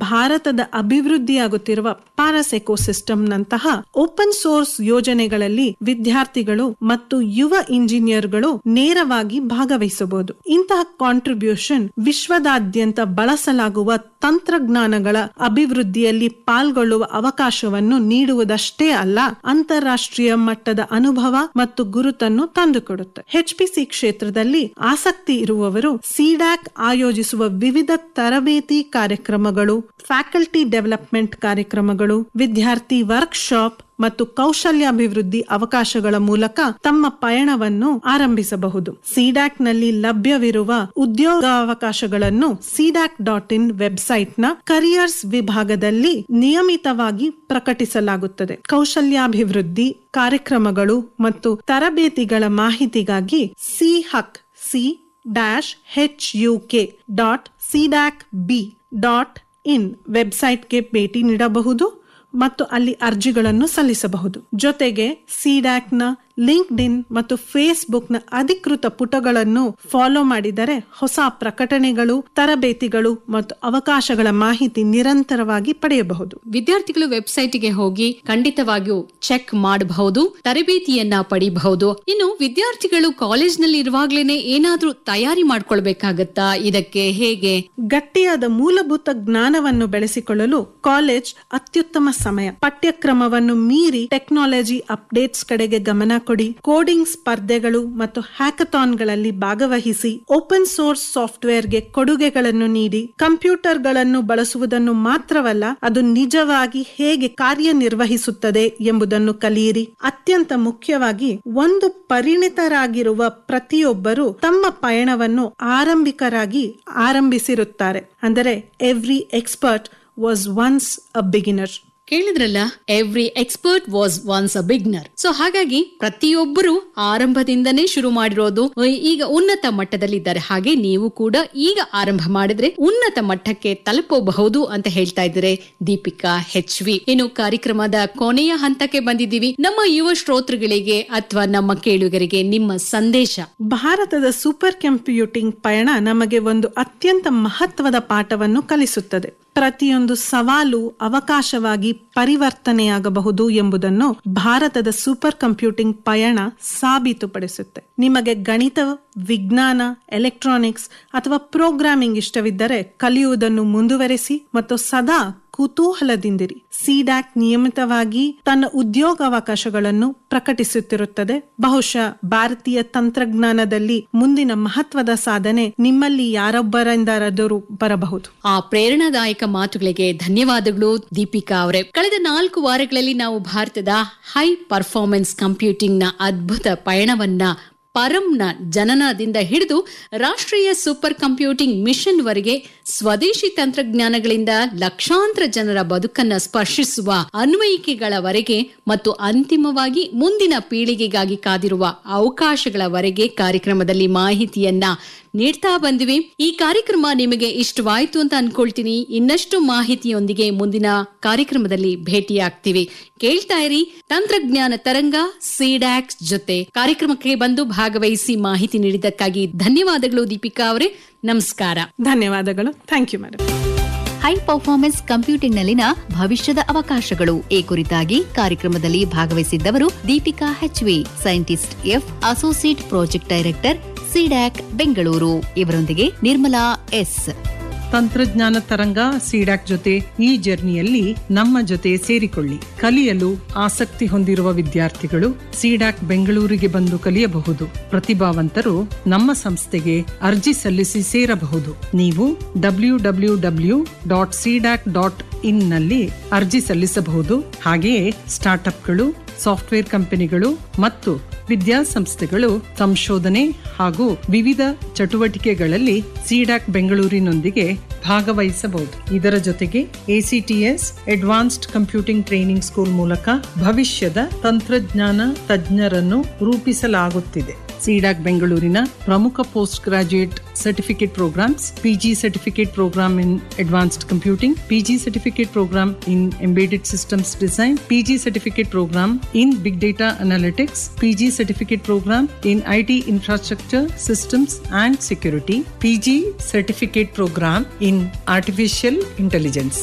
ಭಾರತದ ಅಭಿವೃದ್ಧಿಯಾಗುತ್ತಿರುವ ಪಾರಸ್ ಎಕೋಸಿಸ್ಟಮ್ ನಂತಹ ಓಪನ್ ಸೋರ್ಸ್ ಯೋಜನೆಗಳಲ್ಲಿ ವಿದ್ಯಾರ್ಥಿಗಳು ಮತ್ತು ಯುವ ಇಂಜಿನಿಯರ್ಗಳು ನೇರವಾಗಿ ಭಾಗವಹಿಸಬಹುದು ಇಂತಹ ಕಾಂಟ್ರಿಬ್ಯೂಷನ್ ವಿಶ್ವದಾದ್ಯಂತ ಬಳಸಲಾಗುವ ತಂತ್ರಜ್ಞಾನಗಳ ಅಭಿವೃದ್ಧಿಯಲ್ಲಿ ಪಾಲ್ಗೊಳ್ಳುವ ಅವಕಾಶವನ್ನು ನೀಡುವುದಷ್ಟೇ ಅಲ್ಲ ಅಂತಾರಾಷ್ಟ್ರೀಯ ಮಟ್ಟದ ಅನುಭವ ಮತ್ತು ಗುರುತನ್ನು ತಂದುಕೊಡುತ್ತೆ ಎಚ್ಪಿಸಿ ಕ್ಷೇತ್ರದಲ್ಲಿ ಆಸಕ್ತಿ ಇರುವವರು ಸಿಡ್ಯಾಕ್ ಆಯೋಜಿಸುವ ವಿವಿಧ ತರಬೇತಿ ಕಾರ್ಯಕ್ರಮಗಳು ಫ್ಯಾಕಲ್ಟಿ ಡೆವಲಪ್ಮೆಂಟ್ ಕಾರ್ಯಕ್ರಮಗಳು ವಿದ್ಯಾರ್ಥಿ ವರ್ಕ್ಶಾಪ್ ಮತ್ತು ಕೌಶಲ್ಯಾಭಿವೃದ್ಧಿ ಅವಕಾಶಗಳ ಮೂಲಕ ತಮ್ಮ ಪಯಣವನ್ನು ಆರಂಭಿಸಬಹುದು ಸಿಡ್ಯಾಕ್ ನಲ್ಲಿ ಲಭ್ಯವಿರುವ ಉದ್ಯೋಗಾವಕಾಶಗಳನ್ನು ಸಿಡ್ಯಾಕ್ ಡಾಟ್ ಇನ್ ವೆಬ್ಸೈಟ್ ನ ಕರಿಯರ್ಸ್ ವಿಭಾಗದಲ್ಲಿ ನಿಯಮಿತವಾಗಿ ಪ್ರಕಟಿಸಲಾಗುತ್ತದೆ ಕೌಶಲ್ಯಾಭಿವೃದ್ಧಿ ಕಾರ್ಯಕ್ರಮಗಳು ಮತ್ತು ತರಬೇತಿಗಳ ಮಾಹಿತಿಗಾಗಿ C huk C dash H U K dot CDAC B dot in ವೆಬ್ಸೈಟ್ಗೆ ಭೇಟಿ ನೀಡಬಹುದು ಮತ್ತು ಅಲ್ಲಿ ಅರ್ಜಿಗಳನ್ನು ಸಲ್ಲಿಸಬಹುದು ಜೊತೆಗೆ ಸಿಡ್ಯಾಕ್ನ ಲಿಂಕ್ಡ್ ಇನ್ ಮತ್ತು ಫೇಸ್ಬುಕ್ ನ ಅಧಿಕೃತ ಪುಟಗಳನ್ನು ಫಾಲೋ ಮಾಡಿದರೆ ಹೊಸ ಪ್ರಕಟಣೆಗಳು ತರಬೇತಿಗಳು ಮತ್ತು ಅವಕಾಶಗಳ ಮಾಹಿತಿ ನಿರಂತರವಾಗಿ ಪಡೆಯಬಹುದು ವಿದ್ಯಾರ್ಥಿಗಳು ವೆಬ್ಸೈಟ್ಗೆ ಹೋಗಿ ಖಂಡಿತವಾಗಿಯೂ ಚೆಕ್ ಮಾಡಬಹುದು ತರಬೇತಿಯನ್ನ ಪಡಿಬಹುದು ಇನ್ನು ವಿದ್ಯಾರ್ಥಿಗಳು ಕಾಲೇಜ್ನಲ್ಲಿ ಇರುವಾಗ್ಲೇನೆ ಏನಾದ್ರೂ ತಯಾರಿ ಮಾಡ್ಕೊಳ್ಬೇಕಾಗತ್ತಾ ಇದಕ್ಕೆ ಹೇಗೆ ಗಟ್ಟಿಯಾದ ಮೂಲಭೂತ ಜ್ಞಾನವನ್ನು ಬೆಳೆಸಿಕೊಳ್ಳಲು ಕಾಲೇಜ್ ಅತ್ಯುತ್ತಮ ಸಮಯ ಪಠ್ಯಕ್ರಮವನ್ನು ಮೀರಿ ಟೆಕ್ನಾಲಜಿ ಅಪ್ಡೇಟ್ಸ್ ಕಡೆಗೆ ಗಮನ ಕೊಡಿ ಕೋಡಿಂಗ್ ಸ್ಪರ್ಧೆಗಳು ಮತ್ತು ಹ್ಯಾಕಥಾನ್ಗಳಲ್ಲಿ ಭಾಗವಹಿಸಿ ಓಪನ್ ಸೋರ್ಸ್ ಸಾಫ್ಟ್ವೇರ್ಗೆ ಕೊಡುಗೆಗಳನ್ನು ನೀಡಿ ಕಂಪ್ಯೂಟರ್ಗಳನ್ನು ಬಳಸುವುದನ್ನು ಮಾತ್ರವಲ್ಲ ಅದು ನಿಜವಾಗಿ ಹೇಗೆ ಕಾರ್ಯನಿರ್ವಹಿಸುತ್ತದೆ ಎಂಬುದನ್ನು ಕಲಿಯಿರಿ ಅತ್ಯಂತ ಮುಖ್ಯವಾಗಿ ಒಂದು ಪರಿಣಿತರಾಗಿರುವ ಪ್ರತಿಯೊಬ್ಬರು ತಮ್ಮ ಪಯಣವನ್ನು ಆರಂಭಿಕರಾಗಿ ಆರಂಭಿಸಿರುತ್ತಾರೆ ಅಂದರೆ every expert was once a beginner ಕೇಳಿದ್ರಲ್ಲ every expert was once a beginner so ಹಾಗಾಗಿ ಪ್ರತಿಯೊಬ್ಬರು ಆರಂಭದಿಂದನೇ ಶುರು ಮಾಡಿರೋದು ಈಗ ಉನ್ನತ ಮಟ್ಟದಲ್ಲಿದ್ದಾರೆ ಹಾಗೆ ನೀವು ಕೂಡ ಈಗ ಆರಂಭ ಮಾಡಿದ್ರೆ ಉನ್ನತ ಮಟ್ಟಕ್ಕೆ ತಲುಪಬಹುದು ಅಂತ ಹೇಳ್ತಾ ಇದ್ದಾರೆ ದೀಪಿಕಾ ಹೆಚ್ ವಿ ಇನ್ನು ಕಾರ್ಯಕ್ರಮದ ಕೊನೆಯ ಹಂತಕ್ಕೆ ಬಂದಿದ್ದೀವಿ ನಮ್ಮ ಯುವ ಶ್ರೋತೃಗಳಿಗೆ ಅಥವಾ ನಮ್ಮ ಕೇಳುಗರಿಗೆ ನಿಮ್ಮ ಸಂದೇಶ ಭಾರತದ ಸೂಪರ್ ಕಂಪ್ಯೂಟಿಂಗ್ ಪಯಣ ನಮಗೆ ಒಂದು ಅತ್ಯಂತ ಮಹತ್ವದ ಪಾಠವನ್ನು ಕಲಿಸುತ್ತದೆ ಪ್ರತಿಯೊಂದು ಸವಾಲು ಅವಕಾಶವಾಗಿ ಪರಿವರ್ತನೆಯಾಗಬಹುದು ಎಂಬುದನ್ನು ಭಾರತದ ಸೂಪರ್ ಕಂಪ್ಯೂಟಿಂಗ್ ಪಯಣ ಸಾಬೀತುಪಡಿಸುತ್ತೆ ನಿಮಗೆ ಗಣಿತ ವಿಜ್ಞಾನ ಎಲೆಕ್ಟ್ರಾನಿಕ್ಸ್ ಅಥವಾ ಪ್ರೋಗ್ರಾಮಿಂಗ್ ಇಷ್ಟವಿದ್ದರೆ ಕಲಿಯುವುದನ್ನು ಮುಂದುವರೆಸಿ ಮತ್ತು ಸದಾ ಕುತೂಹಲದಿಂದಿರಿ ಸಿಡ್ಯಾಕ್ ನಿಯಮಿತವಾಗಿ ತನ್ನ ಉದ್ಯೋಗಾವಕಾಶಗಳನ್ನು ಪ್ರಕಟಿಸುತ್ತಿರುತ್ತದೆ ಬಹುಶಃ ಭಾರತೀಯ ತಂತ್ರಜ್ಞಾನದಲ್ಲಿ ಮುಂದಿನ ಮಹತ್ವದ ಸಾಧನೆ ನಿಮ್ಮಲ್ಲಿ ಯಾರೊಬ್ಬರಿಂದಾದರೂ ಬರಬಹುದು ಆ ಪ್ರೇರಣಾದಾಯಕ ಮಾತುಗಳಿಗೆ ಧನ್ಯವಾದಗಳು ದೀಪಿಕಾ ಅವರೇ ಕಳೆದ ನಾಲ್ಕು ವಾರಗಳಲ್ಲಿ ನಾವು ಭಾರತದ ಹೈ ಪರ್ಫಾರ್ಮೆನ್ಸ್ ಕಂಪ್ಯೂಟಿಂಗ್ ನ ಅದ್ಭುತ ಪಯಣವನ್ನ ಪರಂನ ಜನನದಿಂದ ಹಿಡಿದು ರಾಷ್ಟ್ರೀಯ ಸೂಪರ್ ಕಂಪ್ಯೂಟಿಂಗ್ ಮಿಷನ್ ವರೆಗೆ ಸ್ವದೇಶಿ ತಂತ್ರಜ್ಞಾನಗಳಿಂದ ಲಕ್ಷಾಂತರ ಜನರ ಬದುಕನ್ನ ಸ್ಪರ್ಶಿಸುವ ಅನ್ವಯಿಕೆಗಳವರೆಗೆ ಮತ್ತು ಅಂತಿಮವಾಗಿ ಮುಂದಿನ ಪೀಳಿಗೆಗಾಗಿ ಕಾದಿರುವ ಅವಕಾಶಗಳವರೆಗೆ ಕಾರ್ಯಕ್ರಮದಲ್ಲಿ ಮಾಹಿತಿಯನ್ನ ನೀಡ್ತಾ ಬಂದಿವಿ ಈ ಕಾರ್ಯಕ್ರಮ ನಿಮಗೆ ಇಷ್ಟವಾಯ್ತು ಅಂತ ಅನ್ಕೊಳ್ತೀನಿ ಇನ್ನಷ್ಟು ಮಾಹಿತಿಯೊಂದಿಗೆ ಮುಂದಿನ ಕಾರ್ಯಕ್ರಮದಲ್ಲಿ ಭೇಟಿಯಾಗ್ತೀವಿ ಕೇಳ್ತಾ ಇರಿ ತಂತ್ರಜ್ಞಾನ ತರಂಗ ಸಿಡ್ಯಾಕ್ಸ್ ಜೊತೆ ಕಾರ್ಯಕ್ರಮಕ್ಕೆ ಬಂದು ಭಾಗವಹಿಸಿ ಮಾಹಿತಿ ನೀಡಿದ್ದಕ್ಕಾಗಿ ಧನ್ಯವಾದಗಳು ದೀಪಿಕಾ ಅವರೇ ನಮಸ್ಕಾರ ಧನ್ಯವಾದಗಳು thank you madam high performance ಕಂಪ್ಯೂಟಿಂಗ್ನಲ್ಲಿನ ಭವಿಷ್ಯದ ಅವಕಾಶಗಳು ಈ ಕುರಿತಾಗಿ ಕಾರ್ಯಕ್ರಮದಲ್ಲಿ ಭಾಗವಹಿಸಿದ್ದವರು Deepika HV scientist F associate project director CDAC Bengaluru ಇವರೊಂದಿಗೆ ನಿರ್ಮಲಾ ಎಸ್ ತಂತ್ರಜ್ಞಾನ ತರಂಗ ಸಿಡಾಕ್ ಜೊತೆ ಈ ಜರ್ನಿಯಲ್ಲಿ ನಮ್ಮ ಜೊತೆ ಸೇರಿಕೊಳ್ಳಿ ಕಲಿಯಲು ಆಸಕ್ತಿ ಹೊಂದಿರುವ ವಿದ್ಯಾರ್ಥಿಗಳು ಸಿಡಾಕ್ ಬೆಂಗಳೂರಿಗೆ ಬಂದು ಕಲಿಯಬಹುದು ಪ್ರತಿಭಾವಂತರು ನಮ್ಮ ಸಂಸ್ಥೆಗೆ ಅರ್ಜಿ ಸಲ್ಲಿಸಿ ಸೇರಬಹುದು ನೀವು W W W dot CDAC dot in ನಲ್ಲಿ ಅರ್ಜಿ ಸಲ್ಲಿಸಬಹುದು ಹಾಗೆಯೇ ಸ್ಟಾರ್ಟ್ಅಪ್ಗಳು ಸಾಫ್ಟ್ವೇರ್ ಕಂಪನಿಗಳು ಮತ್ತು ವಿದ್ಯಾಸಂಸ್ಥೆಗಳು ಸಂಶೋಧನೆ ಹಾಗೂ ವಿವಿಧ ಚಟುವಟಿಕೆಗಳಲ್ಲಿ ಸಿಡಾಕ್ ಬೆಂಗಳೂರಿನೊಂದಿಗೆ ಭಾಗವಹಿಸಬಹುದು ಇದರ ಜೊತೆಗೆ ACTS advanced computing training school ಮೂಲಕ ಭವಿಷ್ಯದ ತಂತ್ರಜ್ಞಾನ ತಜ್ಞರನ್ನು ರೂಪಿಸಲಾಗುತ್ತಿದೆ ಸಿಡಾಕ್ ಬೆಂಗಳೂರಿನ ಪ್ರಮುಖ post graduate certificate programmes PG certificate programme in advanced computing PG certificate programme in embedded systems design PG certificate programme in big data analytics PG certificate programme in IT infrastructure systems and security PG certificate programme in artificial intelligence